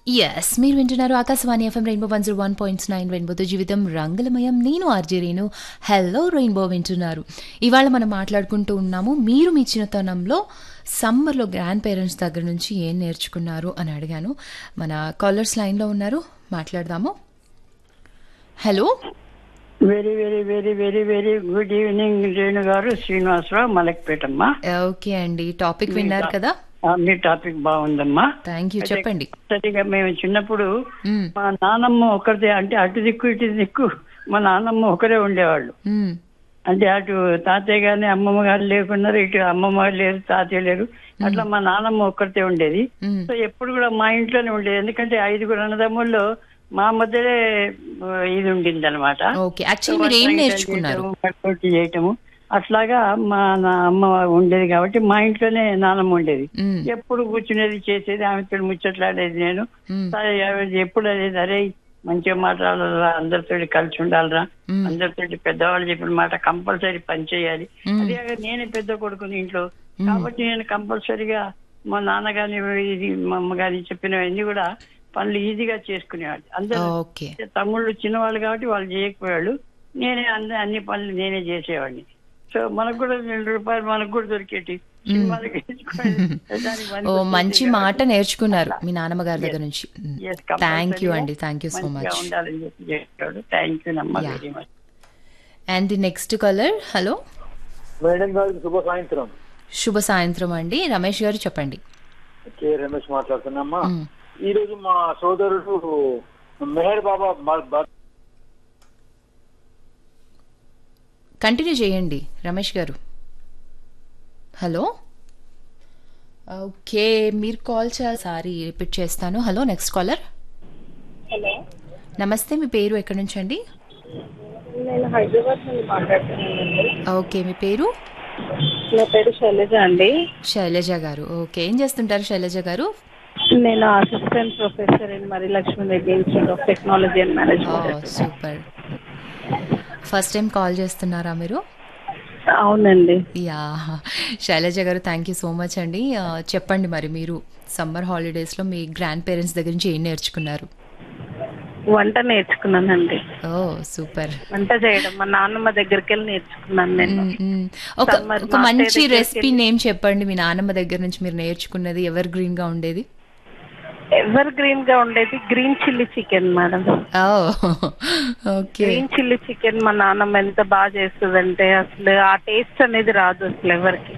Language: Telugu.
ఎస్ మీరు వింటున్నారు Akashvani FM rainbow one zero one point nine రెయిన్బోతో జీవితం రంగులమయం నేను ఆర్జే రేణు హెల్లో రెయిన్బో వింటున్నారు ఇవాళ మనం మాట్లాడుకుంటూ ఉన్నాము మీరు మీ చిన్నతనంలో సమ్మర్లో గ్రాండ్ పేరెంట్స్ దగ్గర నుంచి ఏం నేర్చుకున్నారు అని అడిగాను మన కాలర్స్ లైన్లో ఉన్నారు మాట్లాడదాము hello very very very very very good evening Renu గారు శ్రీనివాసరావు మలక్పేటమ్మా ఓకే అండి టాపిక్ విన్నారు కదా ఆ, మీ టాపిక్ బాగుందమ్మా థ్యాంక్ యూ చెప్పండి సరిగా మేము చిన్నప్పుడు మ్మ్. మా నానమ్మ ఒకరిదే అంటే అటు దిక్కు ఇటు దిక్కు మా నానమ్మ ఒకరే ఉండేవాళ్ళు మ్మ్. అంటే అటు తాతయ్య గారిని అమ్మమ్మ గారు లేకున్నారు ఇటు అమ్మమ్మ గారు లేరు తాతయ్య లేరు అట్లా మా నానమ్మ ఒక్కరితే ఉండేది మ్మ్. సో ఎప్పుడు కూడా మా ఇంట్లోనే ఉండేది ఎందుకంటే ఐదుగురు అన్నదమ్ముల్లో మా మధ్యనే ఆ, ఇది ఉండింది అనమాట ఓకే యాక్చువల్లీ మీరు ఏం నేర్చుకున్నారు చేయటము అట్లాగా మా నా అమ్మ ఉండేది కాబట్టి మా ఇంట్లోనే నానమ్మ ఉండేది మ్మ్. ఎప్పుడు కూర్చునేది చేసేది ఆమెతో ముచ్చట్లాడేది నేను మ్మ్. సరే, ఆమె ఎప్పుడు అనేది అరే మంచిగా మాట్లాడాలరా అందరితో కలిసి ఉండాలిరా మ్మ్. అందరితో పెద్దవాళ్ళు చెప్పిన మాట కంపల్సరీ పని చేయాలి మ్మ్. అదే కాక నేనే పెద్ద కొడుకుని ఇంట్లో కాబట్టి నేను కంపల్సరీగా మా నాన్నగారిని ఇది మా అమ్మగారిని చెప్పినవన్నీ కూడా పనులు ఈజీగా చేసుకునేవాళ్ళు అందరూ ఓకే తమ్ముళ్ళు చిన్నవాళ్ళు కాబట్టి వాళ్ళు చేయకపోయాళ్ళు నేనే అన్ని అన్ని పనులు నేనే చేసేవాడిని సో మనకు కూడా రెండు రూపాయలు మనకు కూడా దొరికేటి సినిమాలకి వేసుకొని దానికి పనికి ఓ వచ్చేది మంచి కాబట్టి మాట నేర్చుకున్నారు మీ నాన్నమ్మ గారి దగ్గర నుంచి yes, థ్యాంక్ యూ compulsory అండి థ్యాంక్ యూ సో మంచిగా మచ్ ఉండాలని చెప్పి చెప్పాడు థ్యాంక్ యూ నమ్మ Yeah. Very much and the next caller hello madam గారికి శుభ సాయంత్రం శుభ సాయంత్రం అండి రమేష్ గారు చెప్పండి కే రమేష్ మాట్లాడుతున్నామ్మా మ్. ఈ రోజు మా సోదరుడు మెహర్ బాబా బ- బ- కంటిన్యూ చేయండి రమేష్ గారు హలో ఓకే మీరు కాల్ చేయాలి సారీ రిపీట్ చేస్తాను హలో నెక్స్ట్ కాలర్ హలో నమస్తే మీ పేరు ఎక్కడి నుంచి అండి నేను హైదరాబాద్ నుండి మాట్లాడుతున్నానండి ఓకే మీ పేరు నా పేరు శైలజ అండి శైలజ గారు ఓకే ఏం చేస్తుంటారు శైలజ గారు నేను అసిస్టెంట్ ప్రొఫెసర్ ఇన్ మరి Lakshmi Reddy institute of technology and management super first time call చేస్తున్నారా మీరు అవునండి యా శైలజ గారు థ్యాంక్ యూ సో మచ్ అండి ఆ, చెప్పండి మరి మీరు సమ్మర్ హాలిడేస్లో మీ గ్రాండ్ పేరెంట్స్ దగ్గర నుంచి ఏం నేర్చుకున్నారు వంట నేర్చుకున్నానండి ఓ సూపర్ వంట చేయడం మా నాన్నమ్మ దగ్గరికి వెళ్ళి నేర్చుకున్నాను నేను మ్మ్, మ్మ్. ఒక Summer ఒక మా మంచి అత్తయ్య దగ్గరికి రెసిపీ నేమ్ చెప్పండి మీ నాన్నమ్మ దగ్గర నుంచి మీరు నేర్చుకున్నది ఎవర్ గ్రీన్ గా ఉండేది ఎవర్ గ్రీన్ గా ఉండేది green chilli chicken madam oh okay green chilli chicken మా నాన్నమ్మ ఎంత బాగా చేస్తుందంటే అసలు ఆ టేస్ట్ అనేది రాదు అసలు ఎవరికి